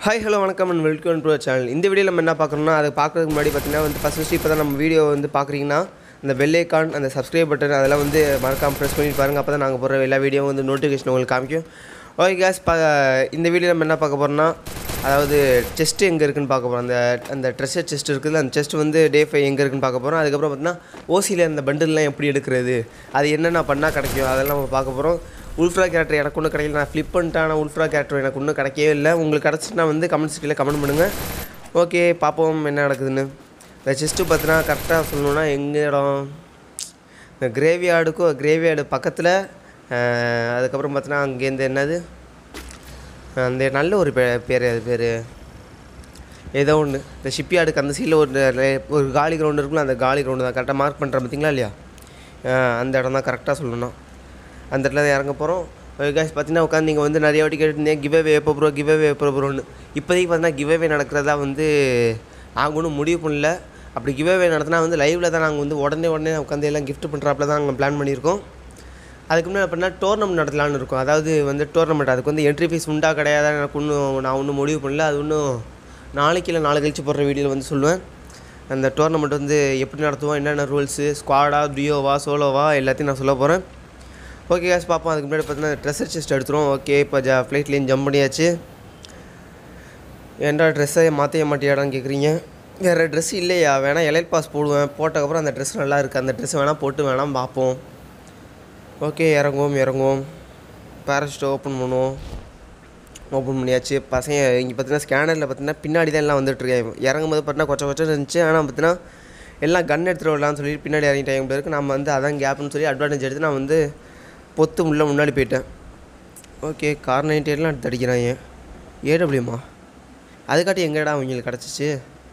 Hi hello வணக்கம் and welcome to channel இந்த video நம்ம என்ன பார்க்குறோம்னா அதை பார்க்குறதுக்கு முன்னாடி பார்த்தீங்கன்னா வந்து ஃபஸ்ட் ஃபஸ்ட்டு இப்போ தான் நம்ம வீடியோ வந்து பார்க்குறீங்கன்னா அந்த பெல் ஐக்கான் அந்த சப்ஸ்கிரைப் பட்டன் அதெல்லாம் வந்து மறக்காமல் ப்ரெஸ் பண்ணி பாருங்கள் அப்போ தான் நாங்கள் போடுற எல்லா வீடியோ வந்து நோட்டிஃபிகேஷன் உங்களுக்கு காமிக்கும் ஓகே கேஸ் பா இந்த வீடியோ நம்ம என்ன பார்க்க போகிறோம்னா அதாவது செஸ்ட் எங்கே இருக்குன்னு பார்க்க போகிறோம் அந்த அந்த ட்ரெஸ்ஸர் செஸ்ட் இருக்குது அந்த செஸ்ட் வந்து டே ஃபைவ் எங்கே இருக்குன்னு பார்க்க போகிறோம் அதுக்கப்புறம் பார்த்தீங்கன்னா ஓசியில் அந்த பண்டில்லாம் எப்படி எடுக்கிறது அது என்னென்ன பண்ணால் கிடைக்கும் அதெல்லாம் நம்ம பார்க்க போகிறோம் உல்ஃப்ரா கேரக்டர் எனக்கு ஒன்றும் கிடைக்கல நான் ஃப்ளிப் பண்ணிட்டேன் ஆனால் உல்ஃப்ரா கேரக்டர் எனக்கு ஒன்றும் கிடைக்கவே இல்லை உங்களுக்கு கிடச்சிட்டுனா வந்து கமெண்ட் செக்ஷனில் கமெண்ட் பண்ணுங்கள் ஓகே பார்ப்போம் என்ன நடக்குதுன்னு இந்த செஸ்ட்டு பார்த்தினா கரெக்டாக சொல்லணுன்னா எங்கள் இடம் இந்த கிரேவியார்டுக்கும் கிரேவியார்டு பக்கத்தில் அதுக்கப்புறம் பார்த்தீங்கன்னா அங்கேருந்து என்னது அந்த நல்ல ஒரு பே பேர் அது பேர் ஏதோ ஒன்று இந்த ஷிப்யார்டுக்கு அந்த சைடில் ஒரு நெ- ஒரு காலி கிரவுண்டு இருக்குல்ல அந்த காலி கிரவுண்டு தான் கரெக்டாக மார்க் பண்ணுறேன் பார்த்தீங்களா இல்லையா ஆ, அந்த இடம் தான் கரெக்டாக சொல்லணும் அந்த இடத்துல தான் இறங்க போகிறோம் கேஸ் பார்த்தீங்கன்னா உட்காந்து நீங்கள் வந்து நிறைய வாட்டி கேட்டுருந்தீங்க கிவ்அவே எப்போ ப்ரோ கிவ்அவே எப்போ ப்ரோன்னு இப்போதைக்கு பார்த்தீங்கன்னா கிவ்அவே நடக்கிறதா வந்து நாங்கள் ஒன்றும் முடிவு பண்ணல அப்படி கிவ்அவே நடத்தினா வந்து லைவில் தான் நாங்கள் வந்து உடனே உடனே உட்காந்து எல்லாம் gift பண்ணுறாப்புல தான் நாங்கள் பிளான் பண்ணியிருக்கோம் அதுக்கு முன்னாடி அப்படின்னா டோர்னமெண்ட் நடத்தலாம்னு இருக்கும் அதாவது வந்து டோர்னமெண்ட் அதுக்கு வந்து என்ட்ரி ஃபீஸ் உண்டா கிடையாதா எனக்கு ஒன்றும் நான் ஒன்றும் முடிவு பண்ணல அது இன்னும் நாளைக்கு இல்லை நாளை கழிச்சு போடுற வீடியோவில் வந்து சொல்லுவேன் அந்த டோர்னமெண்ட் வந்து எப்படி நடத்துவோம் என்னென்ன ரூல்ஸு ஸ்குவாடா டியோவா சோலோவா எல்லாத்தையும் நான் சொல்ல போகிறேன் ஓகே கேஸ் பார்ப்போம் அதுக்கு முன்னாடி பார்த்தீங்கன்னா ட்ரெஸ்ஸர் செஸ்ட் எடுத்துரும் ஓகே இப்போ ஜா ஃப்ளைட்லேயும் ஜம்ப் பண்ணியாச்சு ஏன்டா ட்ரெஸ்ஸை மாற்றிய மாட்டியாடான்னு கேட்குறீங்க வேறு ட்ரெஸ் இல்லையா வேணால் எலைட் பாஸ் போடுவேன் போட்டதுக்கப்புறம் அந்த ட்ரெஸ் நல்லா இருக்குது அந்த ட்ரெஸ் வேணால் போட்டு வேணாம் பார்ப்போம் ஓகே இறங்குவோம் இறங்குவோம் பேரஷூட் ஓப்பன் பண்ணுவோம் ஓப்பன் பண்ணியாச்சு பசங்க இங்கே பார்த்தீங்கன்னா ஸ்கேனரில் பார்த்தீங்கன்னா பின்னாடி தான் எல்லாம் வந்துட்டுருக்கேன் இறங்கும்போது பார்த்தீங்கன்னா கொச்ச கொச்ச இருந்துச்சு ஆனால் பார்த்தீங்கன்னா எல்லாம் கன் எடுத்துகிட்டு வரலாம்னு சொல்லி பின்னாடி இறங்கிட்டாங்க இருக்கு நம்ம வந்து அதான் கேப்னு சொல்லி அட்வான்டேஜ் எடுத்து நான் வந்து பொத்து உள்ள முன்னாடி போயிட்டேன் ஓகே கார் நைன்டி எயிட்லாம் எடுத்து அடிக்கிறாங்க ஏடபிள்யூமா அதுக்காட்டி எங்கடா அவங்களுக்கு கிடச்சிச்சு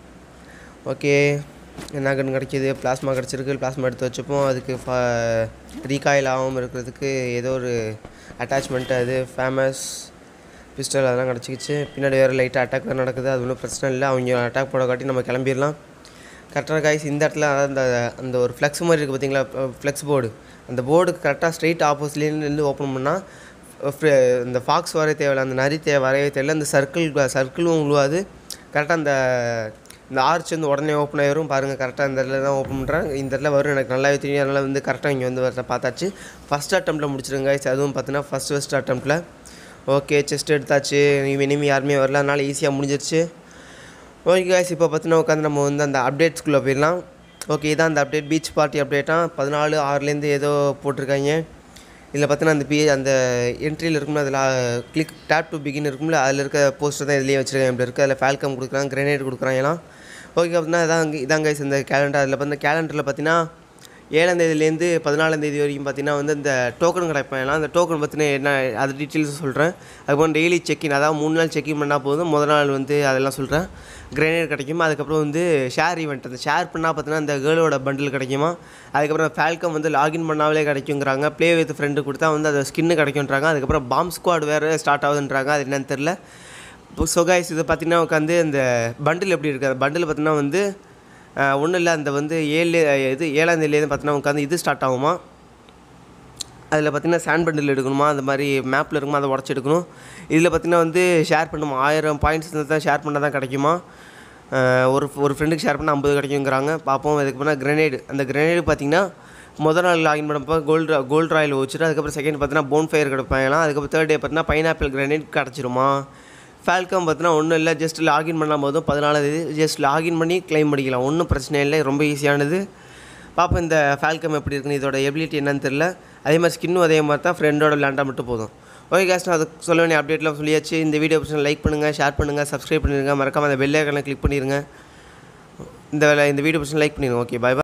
ஓகே என்ன கன் கிடைக்கிது பிளாஸ்மா கிடச்சிருக்கு பிளாஸ்மா எடுத்து வச்சுப்போம் அதுக்கு ஃப ரீகாயில் ஆகாமல் இருக்கிறதுக்கு ஏதோ ஒரு அட்டாச்மெண்ட் அது ஃபேமஸ் பிஸ்டல் அதெல்லாம் கிடச்சிக்கிச்சு பின்னாடி வேறு லைட்டாக அட்டாக் வேறு நடக்குது அது ஒன்றும் பிரச்சனை இல்லை அவங்க அட்டாக் போட காட்டி நம்ம கிளம்பிடலாம் கரெக்டாக காய்ஸ் இந்த இடத்துல அதாவது அந்த அந்த ஒரு ஃப்ளெக்ஸ் மாதிரி இருக்குது பார்த்தீங்களா ஃப்ளெக்ஸ் போர்டு அந்த போர்டுக்கு கரெக்டாக ஸ்ட்ரைட் ஆப்போசிட்லேருந்து ஓப்பன் பண்ணால் இந்த ஃபாக்ஸ் வரைய தேவையில்ல அந்த நரி தேவை வரையவே தேவையில்ல இந்த சர்க்கிள் சர்க்கிளும் உழுவாது கரெக்டாக அந்த இந்த ஆர்ச் வந்து உடனே ஓப்பன் ஆயிரும் பாருங்கள் கரெக்டாக இந்த இடத்துல தான் ஓப்பன் பண்ணுறேன் இந்த இடத்துல வரும் எனக்கு நல்லாவே தெரியும் அதனால் வந்து கரெக்டாக இங்கே வந்து வரத பார்த்தாச்சு ஃபஸ்ட் அட்டம்ப்ட்டில் முடிச்சிருங்க guys. அதுவும் பார்த்தீங்கன்னா ஃபஸ்ட் ஃபஸ்ட் அட்டம்ப்ட்டில் ஓகே செஸ்ட் எடுத்தாச்சு இனிமே யாருமே வரல அதனால் ஈஸியாக முடிஞ்சிருச்சு ஓகே guys இப்போ பார்த்தீங்கன்னா உட்காந்து நம்ம வந்து அந்த அப்டேட்ஸ்குள்ளே போயிடலாம் ஓகே இதான் அந்த அப்டேட் பீச் பார்ட்டி அப்டேட்டாக பதினாலு ஆறுலேருந்து ஏதோ போட்டிருக்காங்க இதில் பார்த்தீங்கன்னா அந்த பி அந்த என்ட்ரியில் இருக்கும்ல அதில் கிளிக் டேப் டு பிகின் இருக்கும்ல அதில் இருக்க போஸ்டர் தான் இதுலேயே வச்சுருக்காங்க இப்படி இருக்குது அதில் ஃபால்கம் கொடுக்குறாங்க கிரனேட் கொடுக்குறாங்க எல்லாம் ஓகே அப்படின்னா இதான் இதான் guys இந்த கேலண்டர் அதில் வந்து கேலண்டரில் பார்த்தீங்கன்னா ஏழாம் தேதியிலேருந்து பதினாலாம் தேதி வரைக்கும் பார்த்தீங்கன்னா வந்து இந்த டோக்கன் கிடைப்பேன் ஏன்னா அந்த டோக்கன் பற்றின என்ன அது டீட்டெயில்ஸ் சொல்கிறேன் அதுக்கப்புறம் டெய்லி செக்இன் அதாவது மூணு நாள் செக்இன் பண்ணால் போதும் முதல் நாள் வந்து அதெல்லாம் சொல்கிறேன் கிரேனேட் கிடைக்குமா அதுக்கப்புறம் வந்து ஷேர் ஈவெண்ட் அந்த ஷேர் பண்ணால் பார்த்தீங்கன்னா அந்த கேர்ளோட பண்டில் கிடைக்குமா அதுக்கப்புறம் ஃபால்கம் வந்து லாகின் பண்ணாமலே கிடைக்குங்கிறாங்க ப்ளே வித் ஃப்ரெண்டு கொடுத்தா வந்து அது ஸ்கின்னு கிடைக்குன்றாங்க அதுக்கப்புறம் பாம் ஸ்குவாட் வேறு ஸ்டார்ட் ஆகுதுன்றாங்க அது என்னன்னு தெரில இப்போ சொகாய்ஸ் இது பார்த்தீங்கன்னா உட்காந்து இந்த பண்டில் எப்படி இருக்குது அந்த பண்டில் பார்த்தீங்கன்னா வந்து ஒன்றும் இல்லை அந்த வந்து ஏழு இது ஏழாம் தேதியிலேருந்து பார்த்தீங்கன்னா உட்காந்து இது ஸ்டார்ட் ஆகுமா அதில் பார்த்தீங்கன்னா சாண்ட் பண்டில் எடுக்கணுமா அந்த மாதிரி மேப்பில் இருக்குமா அதை உடச்சி எடுக்கணும் இதில் பார்த்தீங்கன்னா வந்து ஷேர் பண்ணுமா ஆயிரம் பாயிண்ட்ஸ் தான் ஷேர் பண்ணால் தான் கிடைக்குமா அஹ் ஒரு ஒரு ஃப்ரெண்டுக்கு ஷேர் பண்ணால் ஐம்பது கிடைக்குங்கிறாங்க பார்ப்போம் அதுக்கு முன்னாடி கிரனேடு அந்த கிரனேடு பார்த்தீங்கன்னா முதல் நாள் லாகின் பண்ணப்போ கோல்டு கோல்டு ராயில் வச்சுட்டு அதுக்கப்புறம் செகண்ட் பார்த்தீங்கன்னா போன் ஃபயர் கிடைப்பாங்களாம் அதுக்கப்புறம் தேர்ட் டே பார்த்தீங்கன்னா பைனாப்பிள் கிரனேட் கிடச்சிருமா ஃபால்கம் பார்த்தீங்கன்னா ஒன்றும் இல்லை ஜஸ்ட் லாகின் பண்ணால் போதும் பதினாலாம் தேதி ஜஸ்ட் லாகின் பண்ணி க்ளைம் பண்ணிக்கலாம் ஒன்றும் பிரச்சனை இல்லை ரொம்ப ஈஸியானது பார்ப்போம் இந்த ஃபால்கம் எப்படி இருக்குன்னு இதோட எபிலிட்டி என்னன்னு தெரில அதே மாதிரி ஸ்கின்னும் அதே மாதிரி தான் ஃப்ரெண்டோட விளாண்டா மட்டும் போதும் ஓகே கேஸ் நான் அது சொல்ல வேண்டிய அப்டேட்லாம் சொல்லியாச்சு இந்த வீடியோ பிடிச்சா லைக் பண்ணுங்கள் ஷேர் பண்ணுங்கள் சப்ஸ்கிரைப் பண்ணிடுங்க மறக்காம அந்த பெல் ஐக்கனை கிளிக் பண்ணிடுங்க இந்த வேலை இந்த வீடியோ பிடிச்சா லைக் பண்ணிடுங்க ஓகே பாய்